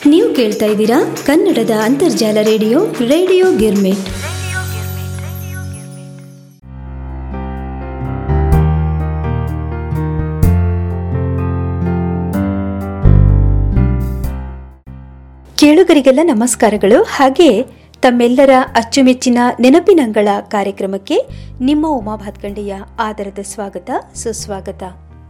ನೀವು ಕೇಳ್ತಾ ಇದ್ದೀರಾ ಕನ್ನಡದ ಅಂತರ್ಜಾಲ ರೇಡಿಯೋ ರೇಡಿಯೋ ಗಿರ್ಮಿಟ್ ಕೇಳುಗರಿಗೆಲ್ಲ ನಮಸ್ಕಾರಗಳು ಹಾಗೆ ತಮ್ಮೆಲ್ಲರ ಅಚ್ಚುಮೆಚ್ಚಿನ ನೆನಪಿನಂಗಳ ಕಾರ್ಯಕ್ರಮಕ್ಕೆ ನಿಮ್ಮ ಉಮಾ ಭಾತ್ಕಂಡೆಯ ಆದರದ ಸ್ವಾಗತ ಸುಸ್ವಾಗತ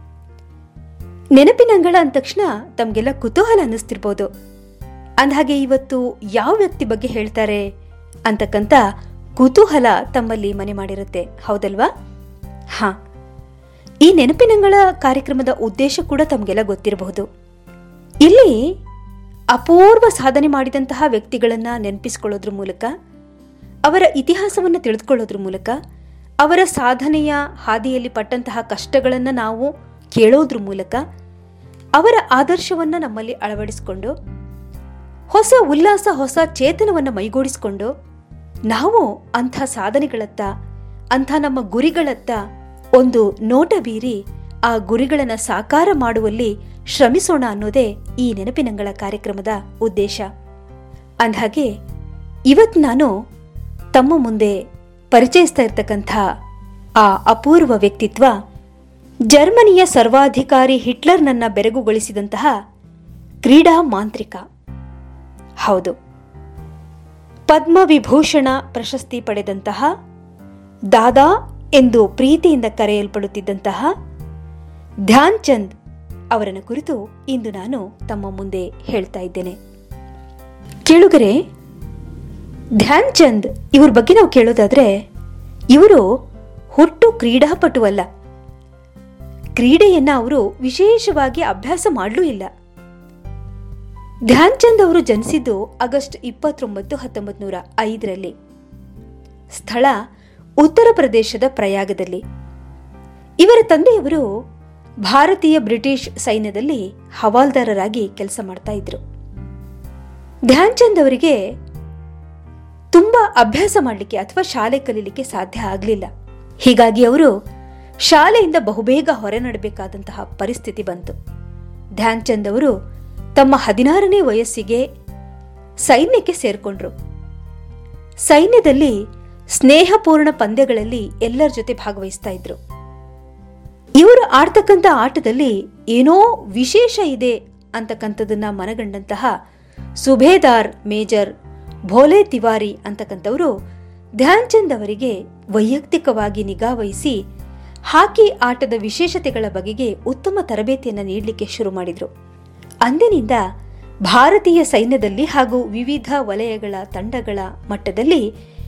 ನೆನಪಿನಂಗಳ ಅಂದ ತಕ್ಷಣ ತಮಗೆಲ್ಲ ಕುತೂಹಲ ಅನ್ನಿಸ್ತಿರ್ಬೋದು ಅಂದಹಾಗೆ ಇವತ್ತು ಯಾವ ವ್ಯಕ್ತಿ ಬಗ್ಗೆ ಹೇಳ್ತಾರೆ ಅಂತಕ್ಕಂಥ ಕುತೂಹಲ ತಮ್ಮಲ್ಲಿ ಮನೆ ಮಾಡಿರುತ್ತೆ ಹೌದಲ್ವಾ ಹಾ ಈ ನೆನಪಿನಂಗಳ ಕಾರ್ಯಕ್ರಮದ ಉದ್ದೇಶ ಕೂಡ ತಮಗೆಲ್ಲ ಗೊತ್ತಿರಬಹುದು ಇಲ್ಲಿ ಅಪೂರ್ವ ಸಾಧನೆ ಮಾಡಿದಂತಹ ವ್ಯಕ್ತಿಗಳನ್ನ ನೆನಪಿಸ್ಕೊಳ್ಳೋದ್ರ ಮೂಲಕ ಅವರ ಇತಿಹಾಸವನ್ನು ತಿಳಿದುಕೊಳ್ಳೋದ್ರ ಮೂಲಕ ಅವರ ಸಾಧನೆಯ ಹಾದಿಯಲ್ಲಿ ಪಟ್ಟಂತಹ ಕಷ್ಟಗಳನ್ನು ನಾವು ಕೇಳೋದ್ರ ಮೂಲಕ ಅವರ ಆದರ್ಶವನ್ನು ನಮ್ಮಲ್ಲಿ ಅಳವಡಿಸಿಕೊಂಡು ಹೊಸ ಉಲ್ಲಾಸ ಹೊಸ ಚೇತನವನ್ನು ಮೈಗೂಡಿಸಿಕೊಂಡು ನಾವು ಅಂಥ ಸಾಧನೆಗಳತ್ತ ಅಂಥ ನಮ್ಮ ಗುರಿಗಳತ್ತ ಒಂದು ನೋಟ ಬೀರಿ ಆ ಗುರಿಗಳನ್ನು ಸಾಕಾರ ಮಾಡುವಲ್ಲಿ ಶ್ರಮಿಸೋಣ ಅನ್ನೋದೇ ಈ ನೆನಪಿನಂಗಳ ಕಾರ್ಯಕ್ರಮದ ಉದ್ದೇಶ ಅಂದಹಾಗೆ ಇವತ್ತು ನಾನು ತಮ್ಮ ಮುಂದೆ ಪರಿಚಯಿಸ್ತಾ ಇರ್ತಕ್ಕಂಥ ಆ ಅಪೂರ್ವ ವ್ಯಕ್ತಿತ್ವ ಜರ್ಮನಿಯ ಸರ್ವಾಧಿಕಾರಿ ಹಿಟ್ಲರ್ನನ್ನ ಬೆರಗುಗೊಳಿಸಿದಂತಹ ಕ್ರೀಡಾ ಮಾಂತ್ರಿಕ ಹೌದು ಪದ್ಮವಿಭೂಷಣ ಪ್ರಶಸ್ತಿ ಪಡೆದಂತಹ ದಾದಾ ಎಂದು ಪ್ರೀತಿಯಿಂದ ಕರೆಯಲ್ಪಡುತ್ತಿದ್ದಂತಹ ಧ್ಯಾನ್ ಚಂದ್ ಅವರನ್ನ ಕುರಿತು ಇಂದು ನಾನು ತಮ್ಮ ಮುಂದೆ ಹೇಳ್ತಾ ಇದ್ದೇನೆ ಕೇಳುಗರೆ ಧ್ಯಾನ್ ಚಂದ್ ಇವ್ರ ಬಗ್ಗೆ ನಾವು ಕೇಳೋದಾದ್ರೆ ಇವರು ಹುಟ್ಟು ಕ್ರೀಡಾಪಟು ಅಲ್ಲ ಕ್ರೀಡೆಯನ್ನ ಅವರು ವಿಶೇಷವಾಗಿ ಅಭ್ಯಾಸ ಮಾಡಲೂ ಇಲ್ಲ ಧ್ಯಾನ್ ಚಂದ್ ಅವರು ಜನಿಸಿದ್ದು ಆಗಸ್ಟ್ ಇಪ್ಪತ್ತೊಂಬತ್ತು ಹತ್ತೊಂಬತ್ತು ನೂರ ಐದರಲ್ಲಿ ಸ್ಥಳ ಉತ್ತರ ಪ್ರದೇಶದ ಪ್ರಯಾಗದಲ್ಲಿ ಇವರ ತಂದೆಯವರು ಭಾರತೀಯ ಬ್ರಿಟಿಷ್ ಸೈನ್ಯದಲ್ಲಿ ಹವಾಲ್ದಾರರಾಗಿ ಕೆಲಸ ಮಾಡ್ತಾ ಇದ್ರು ಧ್ಯಾನ್ ಚಂದ್ ಅವರಿಗೆ ತುಂಬಾ ಅಭ್ಯಾಸ ಮಾಡಲಿಕ್ಕೆ ಅಥವಾ ಶಾಲೆ ಕಲೀಲಿಕ್ಕೆ ಸಾಧ್ಯ ಆಗಲಿಲ್ಲ ಹೀಗಾಗಿ ಅವರು ಶಾಲೆಯಿಂದ ಬಹುಬೇಗ ಹೊರನಡಬೇಕಾದಂತಹ ಪರಿಸ್ಥಿತಿ ಬಂತು ಧ್ಯಾನ್ ಚಂದ್ ಅವರು ತಮ್ಮ ಹದಿನಾರನೇ ವಯಸ್ಸಿಗೆ ಸೈನ್ಯಕ್ಕೆ ಸೇರ್ಕೊಂಡ್ರು ಸೈನ್ಯದಲ್ಲಿ ಸ್ನೇಹಪೂರ್ಣ ಪಂದ್ಯಗಳಲ್ಲಿ ಎಲ್ಲರ ಜೊತೆ ಭಾಗವಹಿಸ್ತಾ ಇದ್ರು ಇವರು ಆಡ್ತಕ್ಕಂಥ ಆಟದಲ್ಲಿ ಏನೋ ವಿಶೇಷ ಇದೆ ಅಂತಕ್ಕಂಥದನ್ನ ಮನಗಂಡಂತಹ ಸುಬೇದಾರ್ ಮೇಜರ್ ಭೋಲೆ ತಿವಾರಿ ಅಂತಕ್ಕಂಥವರು ಧ್ಯಾನ್ ಚಂದ್ ಅವರಿಗೆ ವೈಯಕ್ತಿಕವಾಗಿ ನಿಗಾವಹಿಸಿ ಹಾಕಿ ಆಟದ ವಿಶೇಷತೆಗಳ ಬಗೆಗೆ ಉತ್ತಮ ತರಬೇತಿಯನ್ನು ನೀಡಲಿಕ್ಕೆ ಶುರು ಮಾಡಿದ್ರು ಅಂದಿನಿಂದ ಭಾರತೀಯ ಸೈನ್ಯದಲ್ಲಿ ಹಾಗೂ ವಿವಿಧ ವಲಯಗಳ ತಂಡಗಳ ಮಟ್ಟದಲ್ಲಿ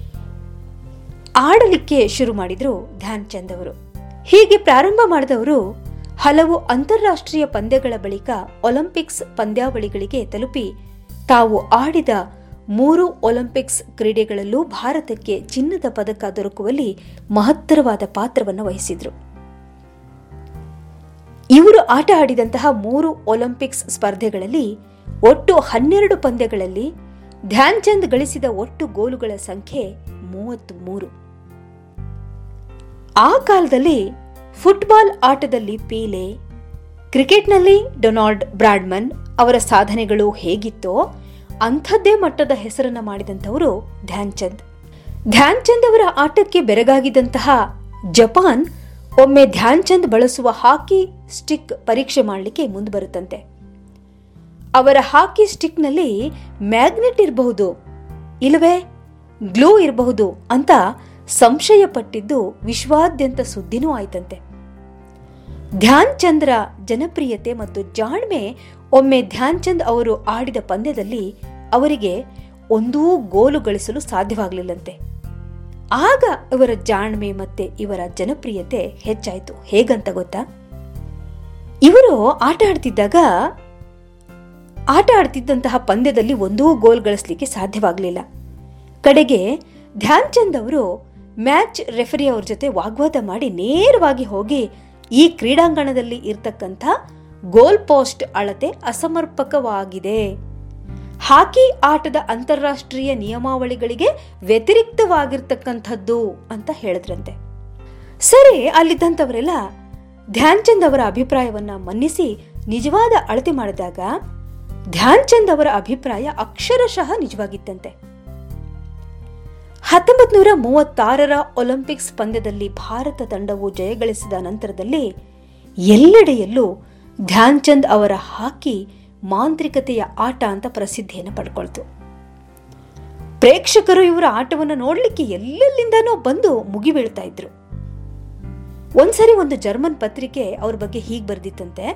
ಆಡಲಿಕ್ಕೆ ಶುರು ಮಾಡಿದ್ರು ಧ್ಯಾನ್ ಚಂದ್ ಅವರು ಹೀಗೆ ಪ್ರಾರಂಭ ಮಾಡಿದವರು ಹಲವು ಅಂತಾರಾಷ್ಟ್ರೀಯ ಪಂದ್ಯಗಳ ಬಳಿಕ ಒಲಿಂಪಿಕ್ಸ್ ಪಂದ್ಯಾವಳಿಗಳಿಗೆ ತಲುಪಿ ತಾವು ಆಡಿದ ಮೂರು ಒಲಿಂಪಿಕ್ಸ್ ಕ್ರೀಡೆಗಳಲ್ಲೂ ಭಾರತಕ್ಕೆ ಚಿನ್ನದ ಪದಕ ದೊರಕುವಲ್ಲಿ ಮಹತ್ತರವಾದ ಪಾತ್ರವನ್ನು ವಹಿಸಿದ್ರು ಇವರು ಆಟ ಆಡಿದಂತಹ ಮೂರು ಒಲಿಂಪಿಕ್ಸ್ ಸ್ಪರ್ಧೆಗಳಲ್ಲಿ ಒಟ್ಟು ಹನ್ನೆರಡು ಪಂದ್ಯಗಳಲ್ಲಿ ಧ್ಯಾನ್ ಚಂದ್ ಗಳಿಸಿದ ಒಟ್ಟು ಗೋಲುಗಳ ಸಂಖ್ಯೆ ಮೂವತ್ತ್ ಮೂರು ಆ ಕಾಲದಲ್ಲಿ ಫುಟ್ಬಾಲ್ ಆಟದಲ್ಲಿ ಪೀಲೆ ಕ್ರಿಕೆಟ್ನಲ್ಲಿ ಡೊನಾಲ್ಡ್ ಬ್ರಾಡ್ಮನ್ ಅವರ ಸಾಧನೆಗಳು ಹೇಗಿತ್ತೋ ಅಂಥದ್ದೇ ಮಟ್ಟದ ಹೆಸರನ್ನ ಮಾಡಿದಂಥವರು ಧ್ಯಾನ್ ಚಂದ್ ಧ್ಯಾನ್ ಚಂದ್ ಅವರ ಆಟಕ್ಕೆ ಬೆರಗಾಗಿದ್ದಂತಹ ಜಪಾನ್ ಒಮ್ಮೆ ಧ್ಯಾನ್ ಚಂದ್ ಬಳಸುವ ಹಾಕಿ ಸ್ಟಿಕ್ ಪರೀಕ್ಷೆ ಮಾಡಲಿಕ್ಕೆ ಮುಂದೆ ಬರುತ್ತಂತೆ ಅವರ ಹಾಕಿ ಸ್ಟಿಕ್ನಲ್ಲಿ ಮ್ಯಾಗ್ನೆಟ್ ಇರಬಹುದು ಇಲ್ಲವೇ ಗ್ಲೂ ಇರಬಹುದು ಅಂತ ಸಂಶಯ ಪಟ್ಟಿದ್ದು ವಿಶ್ವಾದ್ಯಂತ ಸುದ್ದಿನೂ ಆಯ್ತಂತೆ ಧ್ಯಾನ್ ಚಂದ್ರ ಜನಪ್ರಿಯತೆ ಮತ್ತು ಜಾಣ್ಮೆ ಒಮ್ಮೆ ಧ್ಯಾನ್ ಚಂದ್ ಅವರು ಆಡಿದ ಪಂದ್ಯದಲ್ಲಿ ಅವರಿಗೆ ಒಂದೂ ಗೋಲು ಗಳಿಸಲು ಸಾಧ್ಯವಾಗಲಿಲ್ಲಂತೆ ಆಗ ಇವರ ಜಾಣ್ಮೆ ಮತ್ತೆ ಇವರ ಜನಪ್ರಿಯತೆ ಹೆಚ್ಚಾಯ್ತು ಹೇಗಂತ ಗೊತ್ತಾ ಇವರು ಆಟ ಆಡ್ತಿದ್ದಾಗ ಆಟ ಆಡ್ತಿದ್ದಂತಹ ಪಂದ್ಯದಲ್ಲಿ ಒಂದೂ ಗೋಲ್ ಗಳಿಸಲಿಕ್ಕೆ ಸಾಧ್ಯವಾಗಲಿಲ್ಲ ಕಡೆಗೆ ಧ್ಯಾನ್ ಚಂದ್ ಅವರು ಮ್ಯಾಚ್ ರೆಫರಿ ಅವ್ರ ಜೊತೆ ವಾಗ್ವಾದ ಮಾಡಿ ನೇರವಾಗಿ ಹೋಗಿ ಈ ಕ್ರೀಡಾಂಗಣದಲ್ಲಿ ಇರ್ತಕ್ಕಂಥ ಗೋಲ್ ಪೋಸ್ಟ್ ಅಳತೆ ಅಸಮರ್ಪಕವಾಗಿದೆ ಹಾಕಿ ಆಟದ ಅಂತಾರಾಷ್ಟ್ರೀಯ ನಿಯಮಾವಳಿಗಳಿಗೆ ವ್ಯತಿರಿಕ್ತವಾಗಿರ್ತಕ್ಕಂಥದ್ದು ಅಂತ ಹೇಳಿದ್ರಂತೆ ಸರಿ ಅಲ್ಲಿದ್ದಂಥವರೆಲ್ಲ ಧ್ಯಾನ್ ಚಂದ್ ಅವರ ಅಭಿಪ್ರಾಯವನ್ನ ಮನ್ನಿಸಿ ನಿಜವಾದ ಅಳತೆ ಮಾಡಿದಾಗ ಧ್ಯಾನ್ ಚಂದ್ ಅವರ ಅಭಿಪ್ರಾಯ ಅಕ್ಷರಶಃ ನಿಜವಾಗಿತ್ತಂತೆ ಹತ್ತೊಂಬತ್ ನೂರ ಮೂವತ್ತಾರರ ಒಲಿಂಪಿಕ್ಸ್ ಪಂದ್ಯದಲ್ಲಿ ಭಾರತ ತಂಡವು ಜಯಗಳಿಸಿದ ನಂತರದಲ್ಲಿ ಎಲ್ಲೆಡೆಯಲ್ಲೂ ಧ್ಯಾನ್ ಚಂದ್ ಅವರ ಹಾಕಿ ಮಾಂತ್ರಿಕತೆಯ ಆಟ ಅಂತ ಪ್ರಸಿದ್ಧಿಯನ್ನು ಪಡ್ಕೊಳ್ತು ಪ್ರೇಕ್ಷಕರು ಇವರ ಆಟವನ್ನು ನೋಡಲಿಕ್ಕೆ ಎಲ್ಲೆಲ್ಲಿಂದನೋ ಬಂದು ಮುಗಿಬೀಳ್ತಾ ಇದ್ರು ಒಂದ್ಸರಿ ಒಂದು ಜರ್ಮನ್ ಪತ್ರಿಕೆ ಅವ್ರ ಬಗ್ಗೆ ಹೀಗೆ ಬರೆದಿತ್ತಂತೆ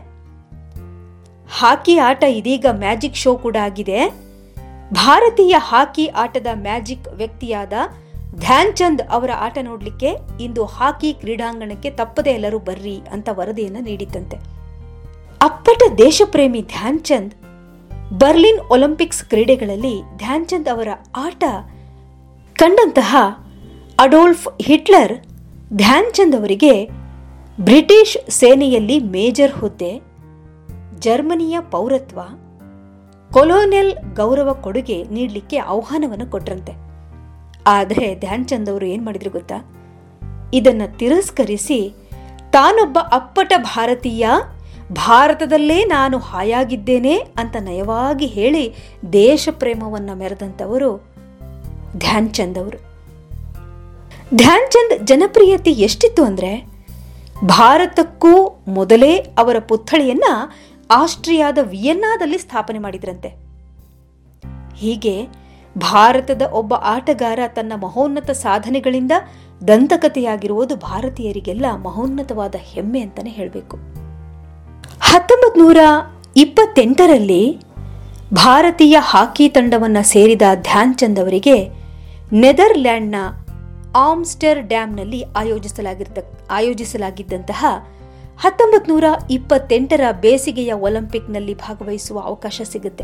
ಹಾಕಿ ಆಟ ಇದೀಗ ಮ್ಯಾಜಿಕ್ ಶೋ ಕೂಡ ಆಗಿದೆ ಭಾರತೀಯ ಹಾಕಿ ಆಟದ ಮ್ಯಾಜಿಕ್ ವ್ಯಕ್ತಿಯಾದ ಧ್ಯಾನ್ ಚಂದ್ ಅವರ ಆಟ ನೋಡಲಿಕ್ಕೆ ಇಂದು ಹಾಕಿ ಕ್ರೀಡಾಂಗಣಕ್ಕೆ ತಪ್ಪದೆ ಎಲ್ಲರೂ ಬರ್ರಿ ಅಂತ ವರದಿಯನ್ನು ನೀಡಿತಂತೆ ಅಪ್ಪಟ ದೇಶಪ್ರೇಮಿ ಧ್ಯಾನ್ ಚಂದ್ ಬರ್ಲಿನ್ ಒಲಿಂಪಿಕ್ಸ್ ಕ್ರೀಡೆಗಳಲ್ಲಿ ಧ್ಯಾನ್ ಚಂದ್ ಅವರ ಆಟ ಕಂಡಂತಹ ಅಡೋಲ್ಫ್ ಹಿಟ್ಲರ್ ಧ್ಯಾನ್ ಚಂದ್ ಅವರಿಗೆ ಬ್ರಿಟಿಷ್ ಸೇನೆಯಲ್ಲಿ ಮೇಜರ್ ಹುದ್ದೆ ಜರ್ಮನಿಯ ಪೌರತ್ವ ಕೊಲೋನಿಯಲ್ ಗೌರವ ಕೊಡುಗೆ ನೀಡಲಿಕ್ಕೆ ಆಹ್ವಾನವನ್ನು ಕೊಟ್ರಂತೆ ಆದರೆ ಧ್ಯಾನ್ ಚಂದ್ ಅವರು ಏನ್ ಮಾಡಿದ್ರು ಗೊತ್ತಾ ಇದನ್ನ ತಿರಸ್ಕರಿಸಿ ತಾನೊಬ್ಬ ಅಪ್ಪಟ ಭಾರತೀಯ ಭಾರತದಲ್ಲೇ ನಾನು ಹಾಯಾಗಿದ್ದೇನೆ ಅಂತ ನಯವಾಗಿ ಹೇಳಿ ದೇಶ ಪ್ರೇಮವನ್ನ ಮೆರೆದಂಥವರು ಧ್ಯಾನ್ ಚಂದ್ ಅವರು ಧ್ಯಾನ್ ಚಂದ್ ಜನಪ್ರಿಯತೆ ಎಷ್ಟಿತ್ತು ಅಂದ್ರೆ ಭಾರತಕ್ಕೂ ಮೊದಲೇ ಅವರ ಪುತ್ಥಳಿಯನ್ನ ಆಸ್ಟ್ರಿಯಾದ ವಿಯನ್ನಾದಲ್ಲಿ ಸ್ಥಾಪನೆ ಮಾಡಿದ್ರಂತೆ ಹೀಗೆ ಭಾರತದ ಒಬ್ಬ ಆಟಗಾರ ತನ್ನ ಮಹೋನ್ನತ ಸಾಧನೆಗಳಿಂದ ದಂತಕಥೆಯಾಗಿರುವುದು ಭಾರತೀಯರಿಗೆಲ್ಲ ಮಹೋನ್ನತವಾದ ಹೆಮ್ಮೆ ಅಂತಾನೆ ಹೇಳಬೇಕು ಹತ್ತೊಂಬತ್ ನೂರ ಇಪ್ಪತ್ತೆಂಟರಲ್ಲಿ ಭಾರತೀಯ ಹಾಕಿ ತಂಡವನ್ನು ಸೇರಿದ ಧ್ಯಾನ್ ಚಂದ್ ಅವರಿಗೆ ನೆದರ್ಲ್ಯಾಂಡ್ನ ಆಮ್ಸ್ಟರ್ ಡ್ಯಾಮ್ನಲ್ಲಿ ಆಯೋಜಿಸಲಾಗಿದ್ದ ಆಯೋಜಿಸಲಾಗಿದ್ದಂತಹ ಹತ್ತೊಂಬತ್ ನೂರ ಇಪ್ಪತ್ತೆಂಟರ ಬೇಸಿಗೆಯ ಒಲಿಂಪಿಕ್ನಲ್ಲಿ ಭಾಗವಹಿಸುವ ಅವಕಾಶ ಸಿಗುತ್ತೆ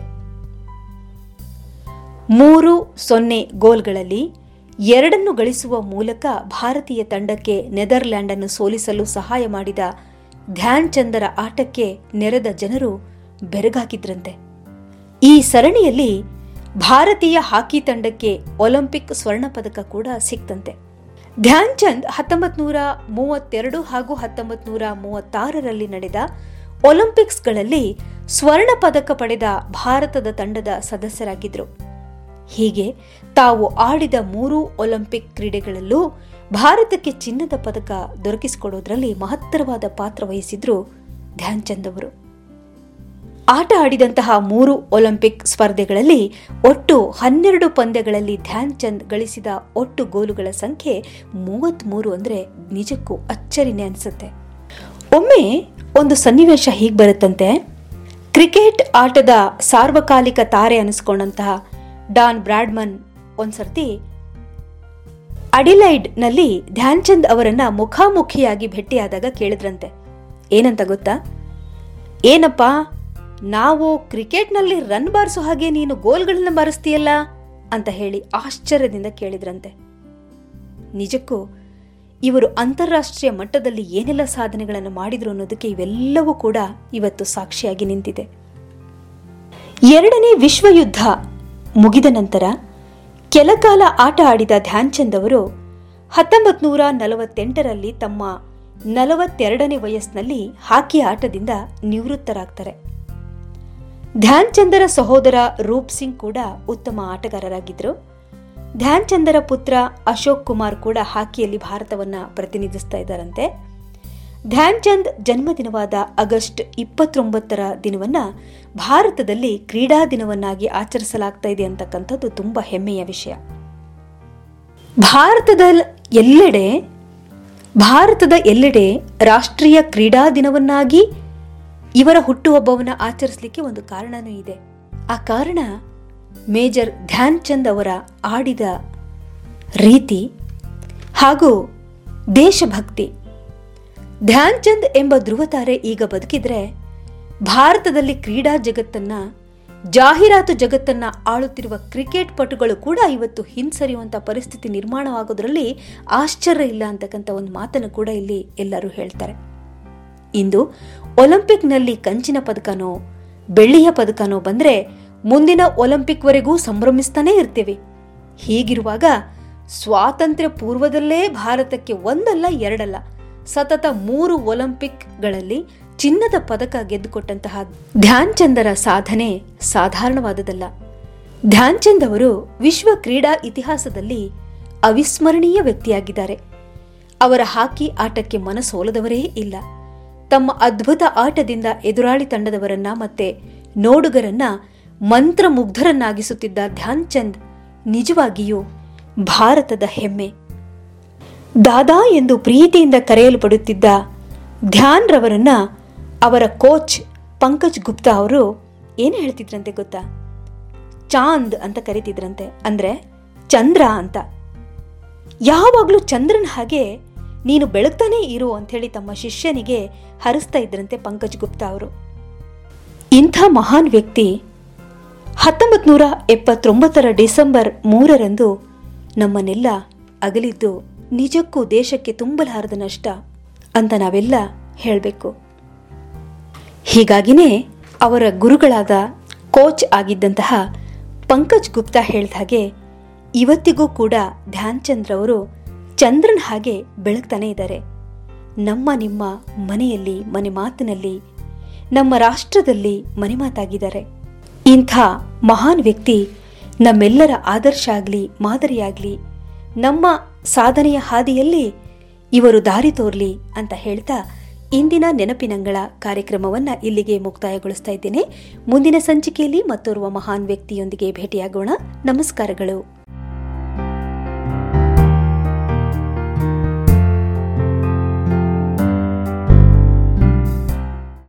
ಮೂರು ಸೊನ್ನೆ ಗೋಲ್ಗಳಲ್ಲಿ ಎರಡನ್ನು ಗಳಿಸುವ ಮೂಲಕ ಭಾರತೀಯ ತಂಡಕ್ಕೆ ನೆದರ್ಲ್ಯಾಂಡ್ ಅನ್ನು ಸೋಲಿಸಲು ಸಹಾಯ ಮಾಡಿದ ಧ್ಯಾನ್ ಚಂದರ ಆಟಕ್ಕೆ ನೆರೆದ ಜನರು ಬೆರಗಾಗಿದ್ರಂತೆ ಈ ಸರಣಿಯಲ್ಲಿ ಭಾರತೀಯ ಹಾಕಿ ತಂಡಕ್ಕೆ ಒಲಿಂಪಿಕ್ ಸ್ವರ್ಣ ಪದಕ ಕೂಡ ಸಿಕ್ತಂತೆ ಧ್ಯಾನ್ ಚಂದ್ ಹತ್ತೊಂಬತ್ ನೂರ ಮೂವತ್ತೆರಡು ಹಾಗೂ ಹತ್ತೊಂಬತ್ ನೂರ ಮೂವತ್ತಾರರಲ್ಲಿ ನಡೆದ ಒಲಿಂಪಿಕ್ಸ್ಗಳಲ್ಲಿ ಸ್ವರ್ಣ ಪದಕ ಪಡೆದ ಭಾರತದ ತಂಡದ ಸದಸ್ಯರಾಗಿದ್ದರು ಹೀಗೆ ತಾವು ಆಡಿದ ಮೂರು ಒಲಿಂಪಿಕ್ ಕ್ರೀಡೆಗಳಲ್ಲೂ ಭಾರತಕ್ಕೆ ಚಿನ್ನದ ಪದಕ ದೊರಕಿಸಿಕೊಡೋದ್ರಲ್ಲಿ ಮಹತ್ತರವಾದ ಪಾತ್ರ ವಹಿಸಿದ್ರು ಧ್ಯಾನ್ ಚಂದ್ ಅವರು ಆಟ ಆಡಿದಂತಹ ಮೂರು ಒಲಿಂಪಿಕ್ ಸ್ಪರ್ಧೆಗಳಲ್ಲಿ ಒಟ್ಟು ಹನ್ನೆರಡು ಪಂದ್ಯಗಳಲ್ಲಿ ಧ್ಯಾನ್ ಚಂದ್ ಗಳಿಸಿದ ಒಟ್ಟು ಗೋಲುಗಳ ಸಂಖ್ಯೆ ಮೂವತ್ಮೂರು ಅಂದ್ರೆ ನಿಜಕ್ಕೂ ಅಚ್ಚರಿನೇ ಅನಿಸುತ್ತೆ ಒಮ್ಮೆ ಒಂದು ಸನ್ನಿವೇಶ ಹೀಗೆ ಬರುತ್ತಂತೆ ಕ್ರಿಕೆಟ್ ಆಟದ ಸಾರ್ವಕಾಲಿಕ ತಾರೆ ಅನಿಸ್ಕೊಂಡಂತಹ ಡಾನ್ ಬ್ರಾಡ್ಮನ್ ಒಂದ್ಸರ್ತಿ ಅಡಿಲೈಡ್ನಲ್ಲಿ ಧ್ಯಾನ್ ಚಂದ್ ಅವರನ್ನ ಮುಖಾಮುಖಿಯಾಗಿ ಭೇಟಿಯಾದಾಗ ಕೇಳಿದ್ರಂತೆ ಏನಂತ ಗೊತ್ತಾ ಏನಪ್ಪಾ ನಾವು ಕ್ರಿಕೆಟ್ನಲ್ಲಿ ರನ್ ಬಾರಿಸೋ ಹಾಗೆ ನೀನು ಗೋಲ್ಗಳನ್ನ ಬಾರಿಸ್ತೀಯಲ್ಲ ಅಂತ ಹೇಳಿ ಆಶ್ಚರ್ಯದಿಂದ ಕೇಳಿದ್ರಂತೆ ನಿಜಕ್ಕೂ ಇವರು ಅಂತಾರಾಷ್ಟ್ರೀಯ ಮಟ್ಟದಲ್ಲಿ ಏನೆಲ್ಲ ಸಾಧನೆಗಳನ್ನು ಮಾಡಿದ್ರು ಅನ್ನೋದಕ್ಕೆ ಇವೆಲ್ಲವೂ ಕೂಡ ಇವತ್ತು ಸಾಕ್ಷಿಯಾಗಿ ನಿಂತಿದೆ ಎರಡನೇ ವಿಶ್ವಯುದ್ಧ ಮುಗಿದ ನಂತರ ಕೆಲಕಾಲ ಆಟ ಆಡಿದ ಧ್ಯಾನ್ ಚಂದ್ ಅವರು ಹತ್ತೊಂಬತ್ ನೂರ ನಲವತ್ತೆಂಟರಲ್ಲಿ ತಮ್ಮ ನಲವತ್ತೆರಡನೇ ವಯಸ್ಸಿನಲ್ಲಿ ಹಾಕಿ ಆಟದಿಂದ ನಿವೃತ್ತರಾಗ್ತಾರೆ ಧ್ಯಾನ್ ಚಂದರ ಸಹೋದರ ರೂಪ್ ಸಿಂಗ್ ಕೂಡ ಉತ್ತಮ ಆಟಗಾರರಾಗಿದ್ದರು ಧ್ಯಾನ್ ಚಂದರ ಪುತ್ರ ಅಶೋಕ್ ಕುಮಾರ್ ಕೂಡ ಹಾಕಿಯಲ್ಲಿ ಭಾರತವನ್ನ ಪ್ರತಿನಿಧಿಸ್ತಾ ಇದ್ದಾರಂತೆ ಧ್ಯಾನ್ ಚಂದ್ ಜನ್ಮದಿನವಾದ ಆಗಸ್ಟ್ ಇಪ್ಪತ್ತೊಂಬತ್ತರ ದಿನವನ್ನ ಭಾರತದಲ್ಲಿ ಕ್ರೀಡಾ ದಿನವನ್ನಾಗಿ ಆಚರಿಸಲಾಗ್ತಾ ಇದೆ ಅಂತಕ್ಕಂಥದ್ದು ತುಂಬಾ ಹೆಮ್ಮೆಯ ವಿಷಯ ಭಾರತದ ಎಲ್ಲೆಡೆ ಭಾರತದ ಎಲ್ಲೆಡೆ ರಾಷ್ಟ್ರೀಯ ಕ್ರೀಡಾ ದಿನವನ್ನಾಗಿ ಇವರ ಹುಟ್ಟುಹಬ್ಬವನ್ನು ಆಚರಿಸಲಿಕ್ಕೆ ಒಂದು ಕಾರಣನೂ ಇದೆ ಆ ಕಾರಣ ಮೇಜರ್ ಧ್ಯಾನ್ ಚಂದ್ ಅವರ ಆಡಿದ ರೀತಿ ಹಾಗೂ ದೇಶಭಕ್ತಿ ಧ್ಯಾನ್ ಚಂದ್ ಎಂಬ ಧ್ರುವತಾರೆ ಈಗ ಬದುಕಿದ್ರೆ ಭಾರತದಲ್ಲಿ ಕ್ರೀಡಾ ಜಗತ್ತನ್ನ ಜಾಹೀರಾತು ಜಗತ್ತನ್ನ ಆಳುತ್ತಿರುವ ಕ್ರಿಕೆಟ್ ಪಟುಗಳು ಕೂಡ ಇವತ್ತು ಹಿಂಸರಿಯುವಂತ ಪರಿಸ್ಥಿತಿ ನಿರ್ಮಾಣವಾಗೋದ್ರಲ್ಲಿ ಆಶ್ಚರ್ಯ ಇಲ್ಲ ಅಂತಕ್ಕಂಥ ಒಂದು ಮಾತನ್ನು ಕೂಡ ಇಲ್ಲಿ ಎಲ್ಲರೂ ಹೇಳ್ತಾರೆ ಇಂದು ಒಲಿಂಪಿಕ್ನಲ್ಲಿ ಕಂಚಿನ ಪದಕನೋ ಬೆಳ್ಳಿಯ ಪದಕನೋ ಬಂದ್ರೆ ಮುಂದಿನ ಒಲಿಂಪಿಕ್ವರೆಗೂ ಸಂಭ್ರಮಿಸ್ತಾನೇ ಇರ್ತೀವಿ ಹೀಗಿರುವಾಗ ಸ್ವಾತಂತ್ರ್ಯ ಪೂರ್ವದಲ್ಲೇ ಭಾರತಕ್ಕೆ ಒಂದಲ್ಲ ಎರಡಲ್ಲ ಸತತ ಮೂರು ಒಲಿಂಪಿಕ್ಗಳಲ್ಲಿ ಚಿನ್ನದ ಪದಕ ಗೆದ್ದುಕೊಟ್ಟಂತಹ ಧ್ಯಾನ್ ಚಂದರ ಸಾಧನೆ ಸಾಧಾರಣವಾದದಲ್ಲ ಧ್ಯಾನ್ ಚಂದ್ ಅವರು ವಿಶ್ವ ಕ್ರೀಡಾ ಇತಿಹಾಸದಲ್ಲಿ ಅವಿಸ್ಮರಣೀಯ ವ್ಯಕ್ತಿಯಾಗಿದ್ದಾರೆ ಅವರ ಹಾಕಿ ಆಟಕ್ಕೆ ಮನಸೋಲದವರೇ ಇಲ್ಲ ತಮ್ಮ ಅದ್ಭುತ ಆಟದಿಂದ ಎದುರಾಳಿ ತಂಡದವರನ್ನ ಮತ್ತೆ ನೋಡುಗರನ್ನ ಮಂತ್ರಮುಗ್ಧರನ್ನಾಗಿಸುತ್ತಿದ್ದ ಧ್ಯಾನ್ ಚಂದ್ ನಿಜವಾಗಿಯೂ ಭಾರತದ ಹೆಮ್ಮೆ ದಾದಾ ಎಂದು ಪ್ರೀತಿಯಿಂದ ಕರೆಯಲ್ಪಡುತ್ತಿದ್ದ ಧ್ಯಾನ್ ರವರನ್ನ ಅವರ ಕೋಚ್ ಪಂಕಜ್ ಗುಪ್ತಾ ಅವರು ಏನು ಹೇಳ್ತಿದ್ರಂತೆ ಗೊತ್ತಾ ಚಾಂದ್ ಅಂತ ಕರೀತಿದ್ರಂತೆ ಅಂದ್ರೆ ಚಂದ್ರ ಅಂತ ಯಾವಾಗಲೂ ಚಂದ್ರನ ಹಾಗೆ ನೀನು ಬೆಳಗ್ತಾನೇ ಇರು ಅಂಥೇಳಿ ತಮ್ಮ ಶಿಷ್ಯನಿಗೆ ಹರಿಸ್ತಾ ಇದ್ರಂತೆ ಪಂಕಜ್ ಗುಪ್ತಾ ಅವರು ಇಂಥ ಮಹಾನ್ ವ್ಯಕ್ತಿ ಹತ್ತೊಂಬತ್ತು ನೂರ ಎಪ್ಪತ್ತೊಂಬತ್ತರ ಡಿಸೆಂಬರ್ ಮೂರರಂದು ನಮ್ಮನ್ನೆಲ್ಲ ಅಗಲಿದ್ದು ನಿಜಕ್ಕೂ ದೇಶಕ್ಕೆ ತುಂಬಲಾರದ ನಷ್ಟ ಅಂತ ನಾವೆಲ್ಲ ಹೇಳಬೇಕು ಹೀಗಾಗಿನೇ ಅವರ ಗುರುಗಳಾದ ಕೋಚ್ ಆಗಿದ್ದಂತಹ ಪಂಕಜ್ ಗುಪ್ತಾ ಹೇಳಿದ ಹಾಗೆ ಇವತ್ತಿಗೂ ಕೂಡ ಧ್ಯಾನ್ ಚಂದ್ರ ಅವರು ಚಂದ್ರನ ಹಾಗೆ ಬೆಳಗ್ತಾನೆ ಇದ್ದಾರೆ ನಮ್ಮ ನಿಮ್ಮ ಮನೆಯಲ್ಲಿ ಮನೆ ಮಾತಿನಲ್ಲಿ ನಮ್ಮ ರಾಷ್ಟ್ರದಲ್ಲಿ ಮನೆ ಮಾತಾಗಿದ್ದಾರೆ ಇಂಥ ಮಹಾನ್ ವ್ಯಕ್ತಿ ನಮ್ಮೆಲ್ಲರ ಆದರ್ಶ ಆಗಲಿ ಮಾದರಿಯಾಗಲಿ ನಮ್ಮ ಸಾಧನೆಯ ಹಾದಿಯಲ್ಲಿ ಇವರು ದಾರಿ ತೋರ್ಲಿ ಅಂತ ಹೇಳ್ತಾ ಇಂದಿನ ನೆನಪಿನಂಗಳ ಕಾರ್ಯಕ್ರಮವನ್ನ ಇಲ್ಲಿಗೆ ಮುಕ್ತಾಯಗೊಳಿಸ್ತಾ ಇದ್ದೇನೆ ಮುಂದಿನ ಸಂಚಿಕೆಯಲ್ಲಿ ಮತ್ತೋರ್ವ ಮಹಾನ್ ವ್ಯಕ್ತಿಯೊಂದಿಗೆ ಭೇಟಿಯಾಗೋಣ ನಮಸ್ಕಾರಗಳು